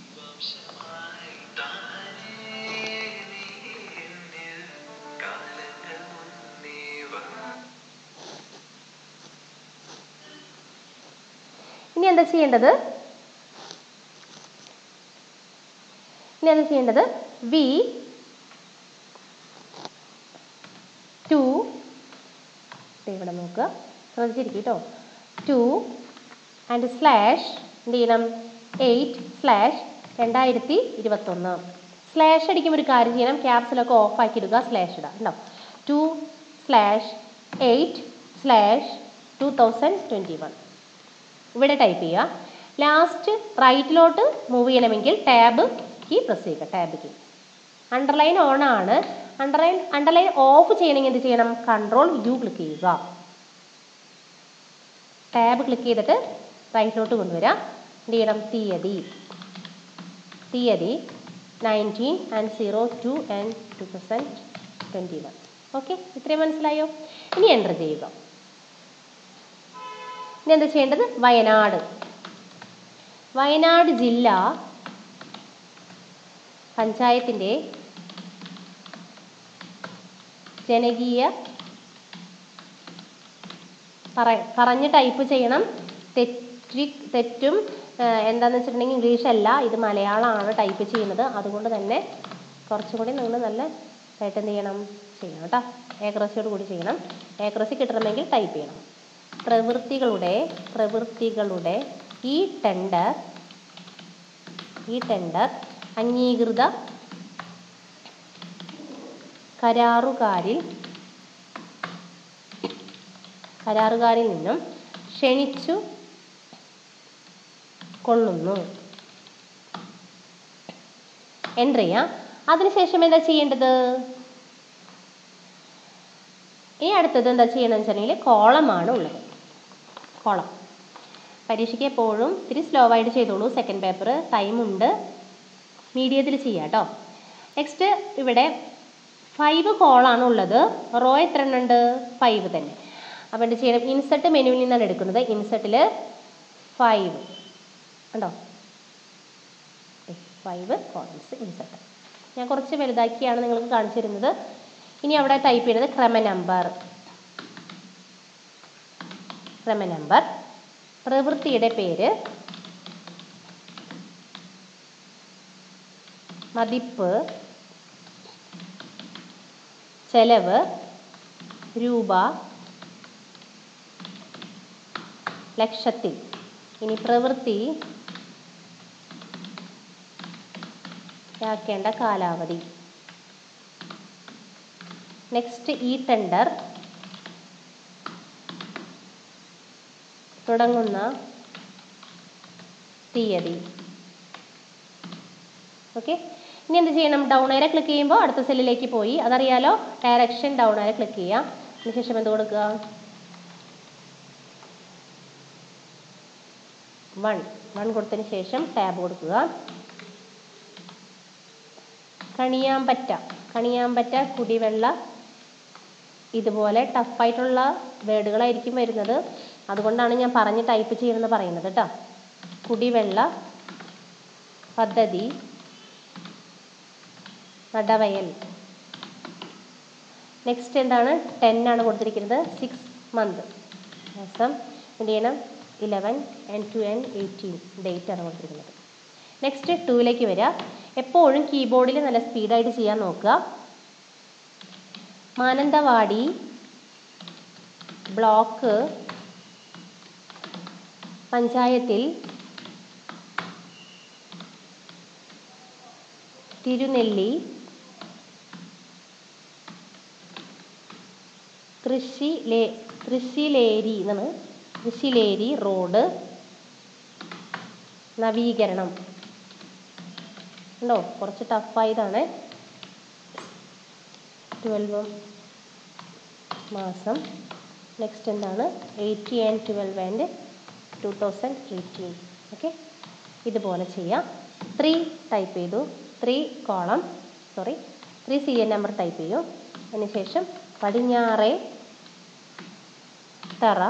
ഇനി എന്താ ചെയ്യേണ്ടത് ഇനി എന്താ ചെയ്യേണ്ടത് വി ടു ഇവിടെ നോക്കുക ശ്രദ്ധിച്ചിരിക്കും കേട്ടോ ടു ആൻഡ് സ്ലാഷ് എന്ത് ചെയ്യണം എയ്റ്റ് സ്ലാഷ് രണ്ടായിരത്തി ഇരുപത്തൊന്ന് സ്ലാഷ് അടിക്കുമ്പോൾ ഒരു കാര്യം ചെയ്യണം ക്യാപ്സിലൊക്കെ ഓഫ് ആക്കി ഇടുക സ്ലാഷ് ഇടുക ഉണ്ടോ two slash eight slash two thousand twenty one ഇവിടെ ടൈപ്പ് ചെയ്യുക ലാസ്റ്റ് റൈറ്റിലോട്ട് മൂവ് ചെയ്യണമെങ്കിൽ ടാബ് കീ പ്രസ് ചെയ്യുക ടാബ് കീ അണ്ടർലൈൻ ഓൺ ആണ് അണ്ടർലൈൻ അണ്ടർലൈൻ ഓഫ് ചെയ്യണമെങ്കിൽ എന്ത് ചെയ്യണം കൺട്രോൾ യു ക്ലിക്ക് ചെയ്യുക ടാബ് ക്ലിക്ക് ചെയ്തിട്ട് റൈറ്റിലോട്ട് കൊണ്ടുവരാം എന്ത് ചെയ്യണം തീയതി തീയതി nineteen and zero two and two thousand twenty one okay ഇത്രയും മനസ്സിലായോ ഇനി എൻ്റർ ചെയ്യുക ഇനി എന്താ ചെയ്യേണ്ടത് വയനാട് വയനാട് ജില്ല പഞ്ചായത്തിൻ്റെ ജനകീയ പറ പറഞ്ഞ് ടൈപ്പ് ചെയ്യണം തെറ്റി തെറ്റും ഏഹ്, എന്താന്ന് വെച്ചിട്ടുണ്ടെങ്കിൽ ഇംഗ്ലീഷ് അല്ല ഇത് മലയാളമാണ് ടൈപ്പ് ചെയ്യുന്നത് അതുകൊണ്ട് തന്നെ കുറച്ചും കൂടി നിങ്ങൾ നല്ല ആയിട്ട് എന്ത് ചെയ്യണം ചെയ്യണം കേട്ടോ ഏക്രസിയോട് കൂടി ചെയ്യണം ഏക്രസി കിട്ടണമെങ്കിൽ ടൈപ്പ് ചെയ്യണം പ്രവൃത്തികളുടെ പ്രവൃത്തികളുടെ ഈ ടെൻഡർ ഈ ടെൻഡർ അംഗീകൃത കരാറുകാരിൽ കരാറുകാരിൽ നിന്നും ക്ഷണിച്ചു കൊള്ളുന്നു എൻ്റർ ചെയ്യാം അതിനുശേഷം എന്താ ചെയ്യേണ്ടത് ഇനി അടുത്തത് എന്താ ചെയ്യണമെന്ന് വെച്ചിട്ടുണ്ടെങ്കിൽ കോളമാണ് ഉള്ളത് കോളം പരീക്ഷയ്ക്ക് എപ്പോഴും ഇത്തിരി സ്ലോ ആയിട്ട് ചെയ്തോളൂ സെക്കൻഡ് പേപ്പർ ടൈമുണ്ട് മീഡിയത്തിൽ ചെയ്യാം കേട്ടോ നെക്സ്റ്റ് ഇവിടെ ഫൈവ് കോളാണ് ഉള്ളത് റോ എത്ര എണ്ണം ഉണ്ട് ഫൈവ് തന്നെ അപ്പോൾ എന്ത് ചെയ്യണം ഇൻസെർട്ട് മെനുവിൽ നിന്നാണ് എടുക്കുന്നത് ഇൻസെർട്ടിൽ ഫൈവ് ഉണ്ടോ ഫൈവ് കോളംസ് ഇൻസെർട്ട് ഞാൻ കുറച്ച് വലുതാക്കിയാണ് നിങ്ങൾക്ക് കാണിച്ചു തരുന്നത് ഇനി അവിടെ ടൈപ്പ് ചെയ്യുന്നത് ക്രമ നമ്പർ ക്രമ നമ്പർ പ്രവൃത്തിയുടെ പേര് മതിപ്പ് ചെലവ് രൂപ ലക്ഷത്തിൽ ഇനി പ്രവൃത്തി യാക്കേണ്ട കാലാവധി നെക്സ്റ്റ് ഈ ടെൻഡർ തുടങ്ങുന്ന തീയതി ഓക്കെ ഇനി എന്ത് ചെയ്യണം ഡൗൺ ആരെ ക്ലിക്ക് ചെയ്യുമ്പോൾ അടുത്ത സെല്ലിലേക്ക് പോയി അതറിയാലോ ഡയറക്ഷൻ ഡൗൺ ആരെ ക്ലിക്ക് ചെയ്യാം അതിനുശേഷം എന്ത് കൊടുക്കുക വൺ വൺ കൊടുത്തതിന് ശേഷം ടാബ് കൊടുക്കുക കണിയാമ്പറ്റ കണിയാമ്പറ്റ കുടിവെള്ള ഇതുപോലെ ടഫായിട്ടുള്ള വേർഡുകളായിരിക്കും വരുന്നത് അതുകൊണ്ടാണ് ഞാൻ പറഞ്ഞ് ടൈപ്പ് ചെയ്യണമെന്ന് പറയുന്നത് കേട്ടോ കുടിവെള്ള പദ്ധതി നടവയൽ നെക്സ്റ്റ് എന്താണ് ടെൻ ആണ് കൊടുത്തിരിക്കുന്നത് സിക്സ് മന്ത് മാസം എന്ത് ചെയ്യണം eleven and two and eighteen date ആണ് കൊടുത്തിരിക്കുന്നത് നെക്സ്റ്റ് ടൂവിലേക്ക് വരിക എപ്പോഴും കീബോർഡിൽ നല്ല സ്പീഡായിട്ട് ചെയ്യാൻ നോക്കുക മാനന്തവാടി ബ്ലോക്ക് പഞ്ചായത്തിൽ തിരുനെല്ലി തൃശ്ശിലേ തൃശ്ശിലേരി എന്നാണ് തൃശ്ശിലേരി റോഡ് നവീകരണം ഉണ്ടോ കുറച്ച് ടഫായതാണ് ട്വൽവ് മാസം നെക്സ്റ്റ് എന്താണ് eighty and twelve and two thousand eighteen okay ഇതുപോലെ ചെയ്യാം ത്രീ ടൈപ്പ് ചെയ്തു three column sorry three serial number type ചെയ്യും അതിനുശേഷം പടിഞ്ഞാറേ തറ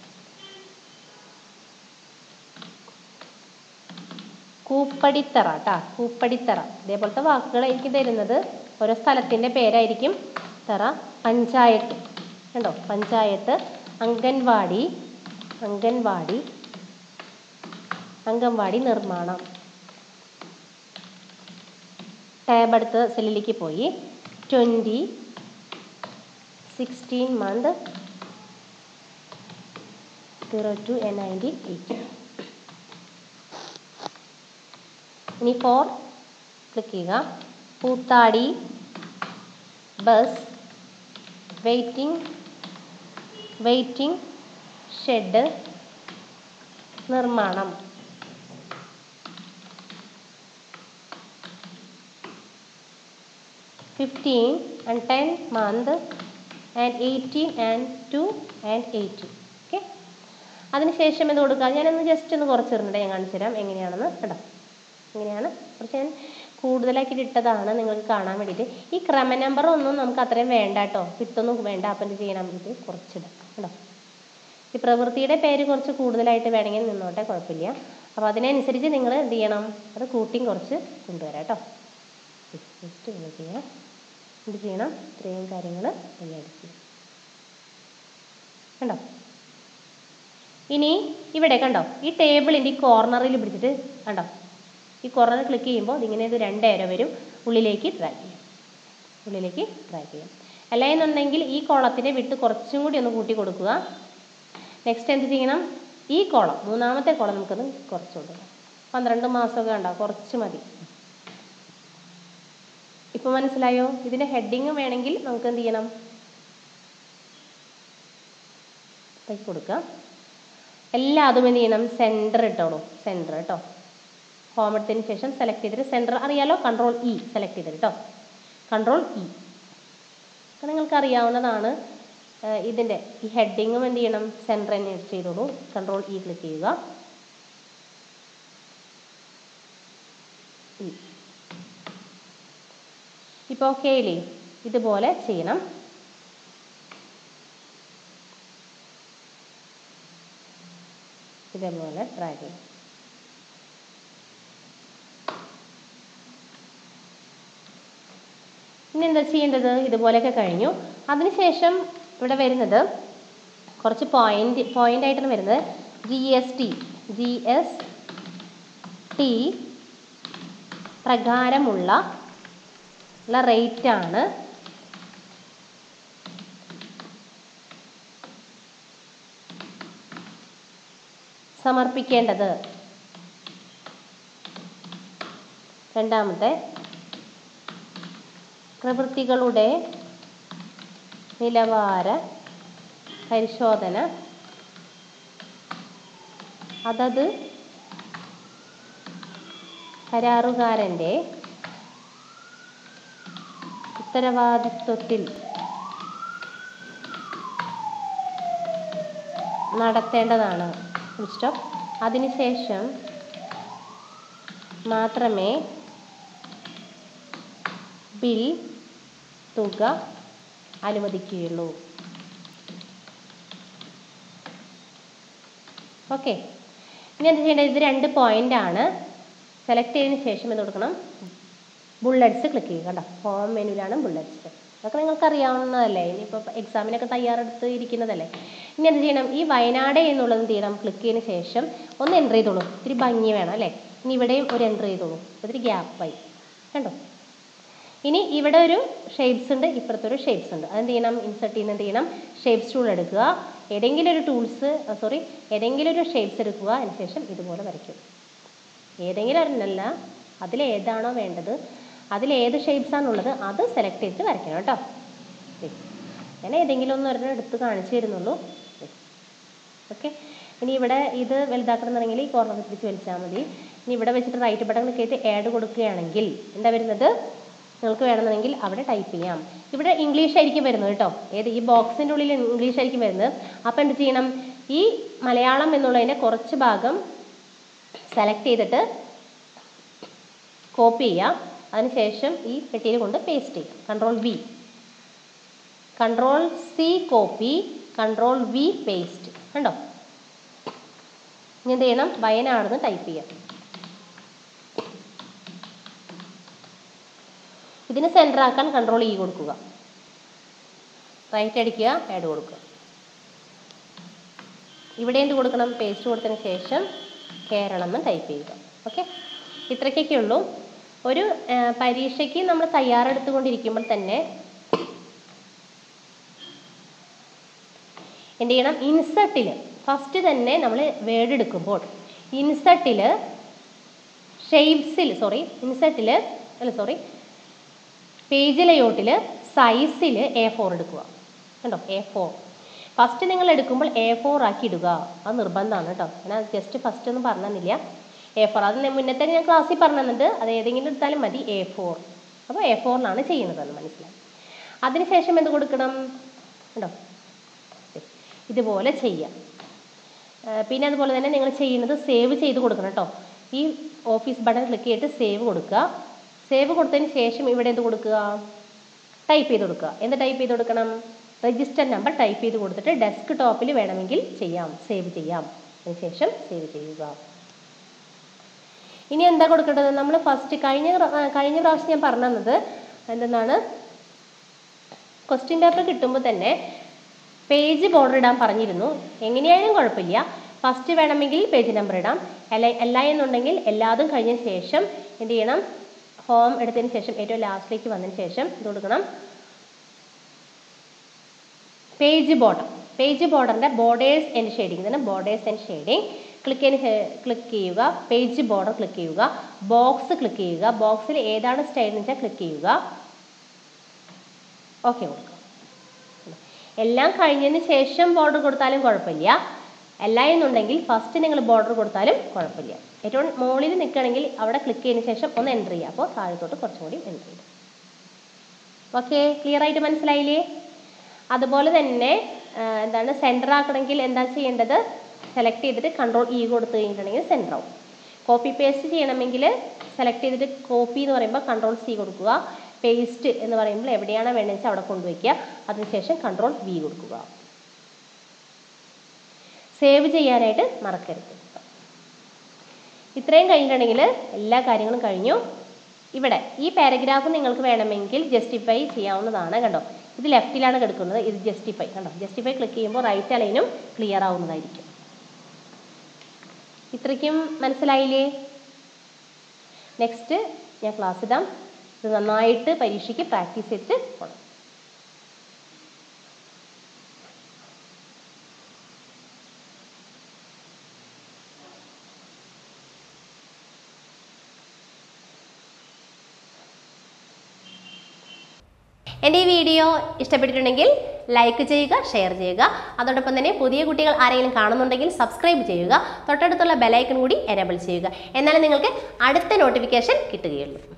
കൂപ്പടിത്തറ കേട്ടാ കൂപ്പടിത്തറ ഇതേപോലത്തെ വാക്കുകളായിരിക്കും തരുന്നത് ഓരോ സ്ഥലത്തിൻ്റെ പേരായിരിക്കും തറ പഞ്ചായത്ത് കണ്ടോ പഞ്ചായത്ത് അംഗൻവാടി അംഗൻവാടി അംഗൻവാടി നിർമ്മാണം ടാബ് അടുത്ത സെല്ലിലേക്ക് പോയി twenty sixteen month zero two nineteen eight ഇനി ഫോർ ക്ലിക്ക് ചെയ്യുക Poothadi bus waiting waiting shed നിർമ്മാണം fifteen and ten month and eighteen and two and eighteen okay അതിനുശേഷം എന്ത് കൊടുക്കുക ഞാനൊന്ന് ജസ്റ്റ് ഒന്ന് കുറച്ചിരുന്നിട്ട് ഞാൻ കാണിച്ചു തരാം എങ്ങനെയാണെന്ന് കേട്ടോ ഇങ്ങനെയാണ് കുറച്ച് ഞാൻ കൂടുതലാക്കിയിട്ട് ഇട്ടതാണ് നിങ്ങൾക്ക് കാണാൻ വേണ്ടിയിട്ട് ഈ ക്രമ നമ്പർ ഒന്നും നമുക്ക് അത്രയും വേണ്ട കേട്ടോ വിത്തൊന്നും വേണ്ട അപ്പം എന്ത് ചെയ്യണം ഇത് കുറച്ചിടാം കേട്ടോ ഈ പ്രവൃത്തിയുടെ പേര് കുറച്ച് കൂടുതലായിട്ട് വേണമെങ്കിൽ നിന്നോട്ടെ കുഴപ്പമില്ല അപ്പോൾ അതിനനുസരിച്ച് നിങ്ങൾ എന്ത് ചെയ്യണം അത് കൂട്ടിയും കുറച്ച് കൊണ്ടുവരാം കേട്ടോ ജസ്റ്റ് ഇങ്ങനെ ചെയ്യാം എന്ത് ചെയ്യണം ഇത്രയും കാര്യങ്ങൾ കൈയടിക്കുക കണ്ടോ ഇനി ഇവിടെ കണ്ടോ ഈ ടേബിളിൻ്റെ ഈ കോർണറിൽ പിടിച്ചിട്ട് കണ്ടോ ഈ കോർണർ ക്ലിക്ക് ചെയ്യുമ്പോൾ ഇതിങ്ങനെ ഇത് രണ്ട് ഏര വരും ഉള്ളിലേക്ക് ഡ്രാഗ് ചെയ്യാം ഉള്ളിലേക്ക് ഡ്രാഗ് ചെയ്യാം അല്ല എന്നുണ്ടെങ്കിൽ ഈ കോളത്തിനെ വിട്ട് കുറച്ചും കൂടി ഒന്ന് കൂട്ടി കൊടുക്കുക നെക്സ്റ്റ് എന്ത് ചെയ്യണം ഈ കോളം മൂന്നാമത്തെ കോളം നമുക്കൊന്ന് കുറച്ച് കൊടുക്കാം പന്ത്രണ്ട് മാസമൊക്കെ ഉണ്ടോ കുറച്ച് മതി ഇപ്പൊ മനസ്സിലായോ ഇതിന്റെ ഹെഡിങ് വേണമെങ്കിൽ നമുക്ക് എന്ത് ചെയ്യണം തയ്ച്ച് കൊടുക്കാം എല്ലാ അതും എന്ത് ചെയ്യണം സെൻറ്റർ ഇട്ടോളൂ സെൻറ്റർ കേട്ടോ ഹോം എടുത്തതിന് ശേഷം സെലക്ട് ചെയ്തിട്ട് സെൻറ്റർ അറിയാലോ കൺട്രോൾ ഇ സെലക്ട് ചെയ്തിട്ട് കേട്ടോ കൺട്രോൾ ഇ നിങ്ങൾക്ക് അറിയാവുന്നതാണ് ഏഹ് ഇതിൻ്റെ ഈ ഹെഡിങ്ങും എന്ത് ചെയ്യണം സെൻറ്റർ തന്നെ ചെയ്തോളൂ കൺട്രോൾ ഇ ക്ലിക്ക് ചെയ്യുക ഇ ഇപ്പോൾ ഓക്കെ ഇല്ലേ ഇതുപോലെ ചെയ്യണം ഇതേപോലെ ഡ്രാഗ് ചെയ്യും ഇനി എന്താ ചെയ്യേണ്ടത് ഇതുപോലെയൊക്കെ കഴിഞ്ഞു അതിനുശേഷം ഇവിടെ വരുന്നത് കുറച്ച് പോയിന്റ് പോയിന്റ് ആയിട്ടാണ് വരുന്നത് G S T G S T പ്രകാരമുള്ള ഉള്ള റേറ്റ് ആണ് സമർപ്പിക്കേണ്ടത് രണ്ടാമത്തെ പ്രവൃത്തികളുടെ നിലവാര പരിശോധന അതത് കരാറുകാരൻ്റെ ഉത്തരവാദിത്വത്തിൽ നടത്തേണ്ടതാണ് സ്റ്റോപ്പ് അതിനുശേഷം മാത്രമേ ബിൽ തുക അനുവദിക്കുകയുള്ളൂ ഓക്കെ ഇനി എന്താ ചെയ്യേണ്ടത് ഇത് രണ്ട് പോയിന്റ് ആണ് സെലക്ട് ചെയ്തതിന് ശേഷം എന്ത് കൊടുക്കണം ബുള്ളറ്റ്സ് ക്ലിക്ക് ചെയ്യുക കേട്ടോ ഹോം മെനുവിലാണ് ബുള്ളറ്റ്സ് അതൊക്കെ നിങ്ങൾക്ക് അറിയാവുന്നതല്ലേ ഇനിയിപ്പോൾ എക്സാമിനൊക്കെ തയ്യാറെടുത്ത് ഇരിക്കുന്നതല്ലേ ഇനി എന്ത് ചെയ്യണം ഈ വയനാട് എന്നുള്ളത് എന്ത് ചെയ്യണം ക്ലിക്ക് ചെയ്തതിന് ശേഷം ഒന്ന് എൻ്റർ ചെയ്തോളൂ ഇത്തിരി ഭംഗി വേണം അല്ലേ ഇനി ഇവിടെയും ഒരു എൻ്റർ ചെയ്തോളൂ ഇത്തിരി ഗ്യാപ്പായി കണ്ടോ ഇനി ഇവിടെ ഒരു ഷേപ്സ് ഉണ്ട് ഇപ്പുറത്തൊരു ഷേപ്സ് ഉണ്ട് അതെന്ത് ചെയ്യണം ഇൻസെർട്ട് ചെയ്യുന്ന എന്ത് ചെയ്യണം ഷേപ്സ് ടൂൾ എടുക്കുക ഏതെങ്കിലും ഒരു ടൂൾസ് സോറി ഏതെങ്കിലും ഒരു ഷേപ്സ് എടുക്കുക അതിനുശേഷം ഇതുപോലെ വരയ്ക്കും ഏതെങ്കിലും ഒരെണ്ണമല്ല അതിൽ ഏതാണോ വേണ്ടത് അതിൽ ഏത് ഷേപ്സ് ആണുള്ളത് അത് സെലക്ട് ചെയ്തിട്ട് വരയ്ക്കണം കേട്ടോ ദേ. ഞാൻ ഏതെങ്കിലും ഒന്ന് ഒരെണ്ണം എടുത്ത് കാണിച്ചു തരുന്നുള്ളൂ ഓക്കെ ഇനി ഇവിടെ ഇത് വലുതാക്കണമെന്നുണ്ടെങ്കിൽ ഈ കോർണർ പിടിച്ച് വലിച്ചാൽ മതി ഇനി ഇവിടെ വെച്ചിട്ട് റൈറ്റ് ബട്ടൺ ക്ലിക്ക് ചെയ്ത് ആഡ് കൊടുക്കുകയാണെങ്കിൽ എന്താ വരുന്നത് നിങ്ങൾക്ക് വേണമെന്നുണ്ടെങ്കിൽ അവിടെ ടൈപ്പ് ചെയ്യാം ഇവിടെ ഇംഗ്ലീഷ് ആയിരിക്കും വരുന്നത് കേട്ടോ ഏത് ഈ ബോക്സിൻ്റെ ഉള്ളിൽ ഇംഗ്ലീഷ് ആയിരിക്കും വരുന്നത് അപ്പോൾ എന്ത് ചെയ്യണം ഈ മലയാളം എന്നുള്ളതിൻ്റെ കുറച്ച് ഭാഗം സെലക്ട് ചെയ്തിട്ട് കോപ്പി ചെയ്യാം അതിനുശേഷം ഈ പെട്ടിയിൽ കൊണ്ട് പേസ്റ്റ് ചെയ്യാം control V control C copy control V paste കണ്ടോ ഇനി എന്ത് ചെയ്യണം വയനാടെന്ന് ടൈപ്പ് ചെയ്യാം ഇതിന് സെൻറ്റർ ആക്കാൻ കൺട്രോൾ ഇ കൊടുക്കുക റൈറ്റ് അടിക്കുക ആഡ് കൊടുക്കുക ഇവിടെ എന്ത് കൊടുക്കണം പേസ്റ്റ് കൊടുത്തതിന് ശേഷം കേരളം എന്ന് ടൈപ്പ് ചെയ്യുക ഓക്കെ ഇത്രയ്ക്കൊക്കെ ഉള്ളൂ ഒരു ആ, പരീക്ഷയ്ക്ക് നമ്മൾ തയ്യാറെടുത്തുകൊണ്ടിരിക്കുമ്പോൾ തന്നെ എന്ത് ചെയ്യണം ഇൻസർട്ടിൽ ഫസ്റ്റ് തന്നെ നമ്മൾ വേർഡ് എടുക്കുമ്പോൾ ഇൻസർട്ടിൽ ഷെയ്പ്സിൽ സോറി ഇൻസർട്ടിൽ അല്ല സോറി പേജ് ലേഔട്ടിൽ സൈസിൽ എ ഫോർ എടുക്കുക കണ്ടോ എ ഫോർ ഫസ്റ്റ് നിങ്ങൾ എടുക്കുമ്പോൾ എ ഫോർ ആക്കി ഇടുക അത് നിർബന്ധമാണ് കേട്ടോ ഞാൻ ജസ്റ്റ് ഫസ്റ്റ് ഒന്നും പറഞ്ഞു തന്നില്ല എ ഫോർ അത് ഞാൻ മുന്നത്തെ ഞാൻ ക്ലാസ്സിൽ പറഞ്ഞു തന്നിട്ട് അത് ഏതെങ്കിലും എടുത്താലും മതി എ ഫോർ അപ്പോൾ എ ഫോറിലാണ് ചെയ്യുന്നതെന്ന് മനസ്സിലായി അതിനുശേഷം എന്ത് കൊടുക്കണം കണ്ടോ ഇതുപോലെ ചെയ്യാം ആ, പിന്നെ അതുപോലെ തന്നെ നിങ്ങൾ ചെയ്യുന്നത് സേവ് ചെയ്ത് കൊടുക്കണം കേട്ടോ ഈ ഓഫീസ് ബട്ടൺ ക്ലിക്ക് ചെയ്തിട്ട് സേവ് കൊടുക്കുക സേവ് കൊടുത്തതിന് ശേഷം ഇവിടെ എന്ത് കൊടുക്കുക ടൈപ്പ് ചെയ്ത് കൊടുക്കുക എന്ത് ടൈപ്പ് ചെയ്ത് കൊടുക്കണം രജിസ്റ്റർ നമ്പർ ടൈപ്പ് ചെയ്ത് കൊടുത്തിട്ട് ഡെസ്ക് ടോപ്പിൽ വേണമെങ്കിൽ ചെയ്യാം സേവ് ചെയ്യാം അതിനുശേഷം സേവ് ചെയ്യുക ഇനി എന്താ കൊടുക്കേണ്ടത് നമ്മൾ ഫസ്റ്റ് കഴിഞ്ഞ പ്ര- ആ, കഴിഞ്ഞ പ്രാവശ്യം ഞാൻ പറഞ്ഞു തന്നത് എന്തെന്നാണ് ക്വസ്റ്റ്യൻ പേപ്പർ കിട്ടുമ്പോൾ തന്നെ പേജ് ബോർഡർ ഇടാൻ പറഞ്ഞിരുന്നു എങ്ങനെയായാലും കുഴപ്പമില്ല ഫസ്റ്റ് വേണമെങ്കിൽ പേജ് നമ്പർ ഇടാം അല്ല അല്ല എന്നുണ്ടെങ്കിൽ എല്ലാതും കഴിഞ്ഞ ശേഷം എന്ത് ചെയ്യണം ഹോം എടുത്തതിന് ശേഷം ഏറ്റവും ലാസ്റ്റിലേക്ക് വന്നതിന് ശേഷം ഇത് കൊടുക്കണം പേജ് ബോർഡർ പേജ് ബോർഡറിൻ്റെ ബോർഡേഴ്സ് ആൻഡ് ഷെയ്ഡിങ് തന്നെ ബോർഡേഴ്സ് ആൻഡ് ഷെയ്ഡിങ് ക്ലിക്ക് ചെയ്ത് ക്ലിക്ക് ചെയ്യുക പേജ് ബോർഡർ ക്ലിക്ക് ചെയ്യുക ബോക്സ് ക്ലിക്ക് ചെയ്യുക ബോക്സിൽ ഏതാണ് സ്റ്റൈൽ എന്ന് വെച്ചാൽ ക്ലിക്ക് ചെയ്യുക ഓക്കെ കൊടുക്കുക എല്ലാം കഴിഞ്ഞതിന് ശേഷം ബോർഡർ കൊടുത്താലും കുഴപ്പമില്ല അല്ല എന്നുണ്ടെങ്കിൽ ഫസ്റ്റ് നിങ്ങൾ ബോർഡർ കൊടുത്താലും കുഴപ്പമില്ല ഏറ്റവും മുകളിൽ നിൽക്കുകയാണെങ്കിൽ അവിടെ ക്ലിക്ക് ചെയ്തതിന് ശേഷം ഒന്ന് എൻ്റർ ചെയ്യുക അപ്പോൾ താഴത്തോട്ട് കുറച്ചും കൂടി എൻ്റർ ചെയ്യും ഓക്കെ ക്ലിയർ ആയിട്ട് മനസ്സിലായില്ലേ അതുപോലെ തന്നെ ആ, എന്താണ് സെൻറ്റർ ആക്കണമെങ്കിൽ എന്താ ചെയ്യേണ്ടത് സെലക്ട് ചെയ്തിട്ട് കൺട്രോൾ ഇ കൊടുത്തു കഴിഞ്ഞിട്ടുണ്ടെങ്കിൽ സെൻറ്റർ ആവും കോപ്പി പേസ്റ്റ് ചെയ്യണമെങ്കിൽ സെലക്ട് ചെയ്തിട്ട് കോപ്പി എന്ന് പറയുമ്പോൾ കൺട്രോൾ സി കൊടുക്കുക പേസ്റ്റ് എന്ന് പറയുമ്പോൾ എവിടെയാണോ വേണ്ടതെന്ന് വെച്ചാൽ അവിടെ കൊണ്ടുവയ്ക്കുക അതിനുശേഷം കൺട്രോൾ വി കൊടുക്കുക സേവ് ചെയ്യാനായിട്ട് മറക്കരുത് ഇത്രയും കഴിഞ്ഞിട്ടുണ്ടെങ്കിൽ എല്ലാ കാര്യങ്ങളും കഴിഞ്ഞു ഇവിടെ ഈ പാരഗ്രാഫ് നിങ്ങൾക്ക് വേണമെങ്കിൽ ജസ്റ്റിഫൈ ചെയ്യാവുന്നതാണ് കണ്ടോ ഇത് ലെഫ്റ്റിലാണ് കിടക്കുന്നത് ഇത് ജസ്റ്റിഫൈ കണ്ടോ ജസ്റ്റിഫൈ ക്ലിക്ക് ചെയ്യുമ്പോൾ റൈറ്റ് അലൈനും ക്ലിയർ ആവുന്നതായിരിക്കും ഇത്രയ്ക്കും മനസ്സിലായില്ലേ നെക്സ്റ്റ് ഞാൻ ക്ലാസ് ഇടാം ഇത് നന്നായിട്ട് പരീക്ഷയ്ക്ക് പ്രാക്ടീസ് ചെയ്തിട്ട് പോകണം എൻ്റെ ഈ വീഡിയോ ഇഷ്ടപ്പെട്ടിട്ടുണ്ടെങ്കിൽ ലൈക്ക് ചെയ്യുക ഷെയർ ചെയ്യുക അതോടൊപ്പം തന്നെ പുതിയ കുട്ടികൾ ആരെങ്കിലും കാണുന്നുണ്ടെങ്കിൽ സബ്സ്ക്രൈബ് ചെയ്യുക തൊട്ടടുത്തുള്ള ബെലൈക്കൺ കൂടി എനേബിൾ ചെയ്യുക എന്നാലേ നിങ്ങൾക്ക് അടുത്ത നോട്ടിഫിക്കേഷൻ കിട്ടുകയുള്ളൂ